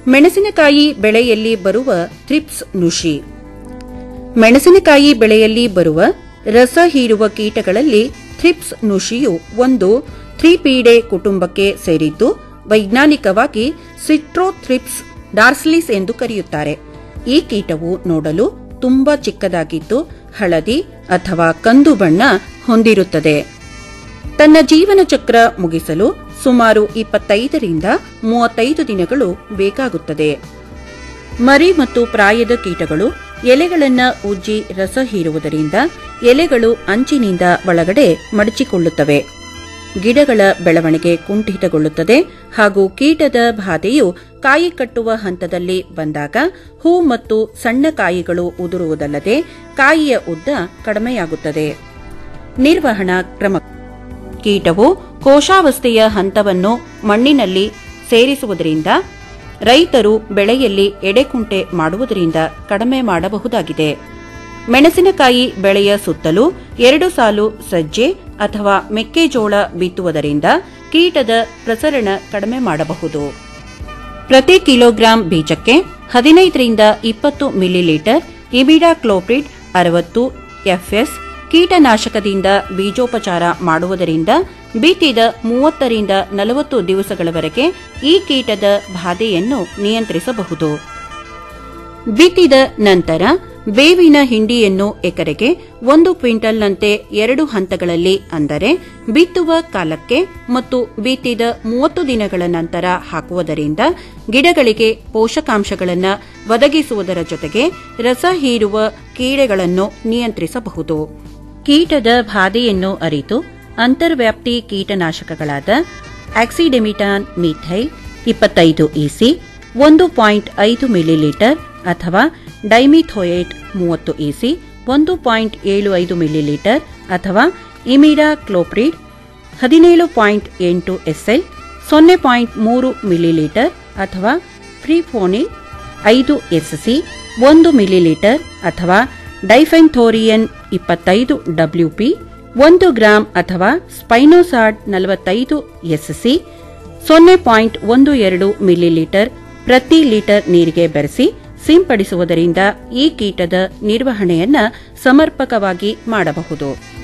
ಮೆಣಸಿನಕಾಯಿ ಬೆಳೆಯಲ್ಲಿ ಬರುವ ಥ್ರಿಪ್ಸ್ ನುಷಿ ಮೆಣಸಿನಕಾಯಿ ಬೆಳೆಯಲ್ಲಿ ಬರುವ ರಸ ಹೀರುವ ಕೀಟಗಳಲ್ಲಿ ಥ್ರಿಪ್ಸ್ ನುಷಿಯು ಒಂದು ಥ್ರಿಪೀಡೆ ಕುಟುಂಬಕ್ಕೆ ಸೇರಿದ್ದು ವೈಜ್ಞಾನಿಕವಾಗಿ ಸಿಟ್ರೋಥ್ರಿಪ್ಸ್ ಡಾರ್ಸ್ಲಿಸ್ ಎಂದು ಕರೆಯುತ್ತಾರೆ ಈ ಕೀಟವು ನೋಡಲು ತುಂಬಾ ಚಿಕ್ಕದಾಗಿದ್ದು ಹಳದಿ ಅಥವಾ ಕಂದು ಬಣ್ಣ ಹೊಂದಿರುತ್ತದೆ ತನ್ನ ಜೀವನ ಚಕ್ರ ಮುಗಿಸಲು ಸುಮಾರು ಇಪ್ಪತ್ತೈದರಿಂದ ಮೂವತ್ತೈದು ದಿನಗಳು ಬೇಕಾಗುತ್ತದೆ ಮರಿ ಮತ್ತು ಪ್ರಾಯದ ಕೀಟಗಳು ಎಲೆಗಳನ್ನ ಉಜ್ಜಿ ರಸ ಹೀರುವುದರಿಂದ ಎಲೆಗಳು ಅಂಚಿನಿಂದ ಒಳಗಡೆ ಮಡಚಿಕೊಳ್ಳುತ್ತವೆ ಗಿಡಗಳ ಬೆಳವಣಿಗೆ ಕುಂಠಿತಗೊಳ್ಳುತ್ತದೆ ಹಾಗೂ ಕೀಟದ ಬಾಧೆಯು ಕಾಯಿ ಕಟ್ಟುವ ಹಂತದಲ್ಲಿ ಬಂದಾಗ ಹೂ ಮತ್ತು ಸಣ್ಣ ಕಾಯಿಗಳು ಉದುರುವುದಲ್ಲದೆ ಕಾಯಿಯ ಉದ್ದ ಕಡಿಮೆಯಾಗುತ್ತದೆ ನಿರ್ವಹಣಾ ಕ್ರಮ ಕೀಟವು ಕೋಶಾವಸ್ಥೆಯ ಹಂತವನ್ನು ಮಣ್ಣಿನಲ್ಲಿ ಸೇರಿಸುವುದರಿಂದ ರೈತರು ಬೆಳೆಯಲ್ಲಿ ಎಡೆಕುಂಟೆ ಮಾಡುವುದರಿಂದ ಕಡಿಮೆ ಮಾಡಬಹುದಾಗಿದೆ ಮೆಣಸಿನಕಾಯಿ ಬೆಳೆಯ ಸುತ್ತಲೂ ಎರಡು ಸಾಲು ಸಜ್ಜೆ ಅಥವಾ ಮೆಕ್ಕೆಜೋಳ ಬಿತ್ತುವುದರಿಂದ ಕೀಟದ ಪ್ರಸರಣ ಕಡಿಮೆ ಮಾಡಬಹುದು ಪ್ರತಿ ಕಿಲೋಗ್ರಾಂ ಬೀಜಕ್ಕೆ ಹದಿನೈದರಿಂದ ಇಪ್ಪತ್ತು ಮಿಲಿಲೀಟರ್ ಇಮಿಡಾಕ್ಲೋಪ್ರಿಡ್ ಅರವತ್ತು ಎಫ್ಎಸ್ ಕೀಟನಾಶಕದಿಂದ ಬೀಜೋಪಚಾರ ಮಾಡುವುದರಿಂದ ಬಿತ್ತಿದ ಮೂವತ್ತರಿಂದ ನಲವತ್ತು ದಿವಸಗಳವರೆಗೆ ಈ ಕೀಟದ ಬಾಧೆಯನ್ನು ನಿಯಂತ್ರಿಸಬಹುದು ಬಿತ್ತಿದ ನಂತರ ಬೇವಿನ ಹಿಂಡಿಯನ್ನು ಎಕರೆಗೆ ಒಂದು ಕ್ವಿಂಟಲ್ನಂತೆ ಎರಡು ಹಂತಗಳಲ್ಲಿ ಅಂದರೆ ಬಿತ್ತುವ ಕಾಲಕ್ಕೆ ಮತ್ತು ಬಿತ್ತಿದ ಮೂವತ್ತು ದಿನಗಳ ನಂತರ ಹಾಕುವುದರಿಂದ ಗಿಡಗಳಿಗೆ ಪೋಷಕಾಂಶಗಳನ್ನು ಒದಗಿಸುವುದರ ಜೊತೆಗೆ ರಸ ಹೀರುವ ಕೀಡೆಗಳನ್ನು ನಿಯಂತ್ರಿಸಬಹುದು ಕೀಟದ ಬಾಧೆಯನ್ನು ಅರಿತು ಅಂತರ್ವ್ಯಾಪ್ತಿ ಕೀಟನಾಶಕಗಳಾದ ಆಕ್ಸಿಡೆಮಿಟಾನ್ ಮೀಥೈಲ್ ಇಪ್ಪತ್ತೈದು ಇಸಿ ಒಂದು ಪಾಯಿಂಟ್ ಐದು ಮಿಲಿಲೀಟರ್ ಅಥವಾ ಡೈಮಿಥೋಯೇಟ್ ಮೂವತ್ತು ಇಸಿ ಒಂದು ಪಾಯಿಂಟ್ ಏಳು ಐದು ಮಿಲಿಲೀಟರ್ ಅಥವಾ ಇಮಿಡಾ ಕ್ಲೋಪ್ರಿಡ್ ಹದಿನೇಳು ಪಾಯಿಂಟ್ ಎಂಟು ಎಸ್ಎಲ್ ಸೊನ್ನೆ ಪಾಯಿಂಟ್ ಮೂರು ಮಿಲಿಲೀಟರ್ ಅಥವಾ ಫ್ರೀಫೋನಿಲ್ ಐದು ಎಸ್ಸಿ ಒಂದು ಮಿಲಿಲೀಟರ್ ಅಥವಾ ಡೈಫೆನ್ಥೋರಿಯನ್ ಇಪ್ಪತ್ತೈದು ಡಬ್ಲ್ಯೂಪಿ ಒಂದು ಗ್ರಾಂ ಅಥವಾ ಸ್ಪೈನೋಸಾಡ್ ನಲವತ್ತೈದು ಎಸ್ಸಿ ಸೊನ್ನೆ ಪಾಯಿಂಟ್ ಒಂದು ಎರಡು ಮಿಲಿಲೀಟರ್ ಪ್ರತಿ ಲೀಟರ್ ನೀರಿಗೆ ಬೆರೆಸಿ ಸಿಂಪಡಿಸುವುದರಿಂದ ಈ ಕೀಟದ ನಿರ್ವಹಣೆಯನ್ನ ಸಮರ್ಪಕವಾಗಿ ಮಾಡಬಹುದು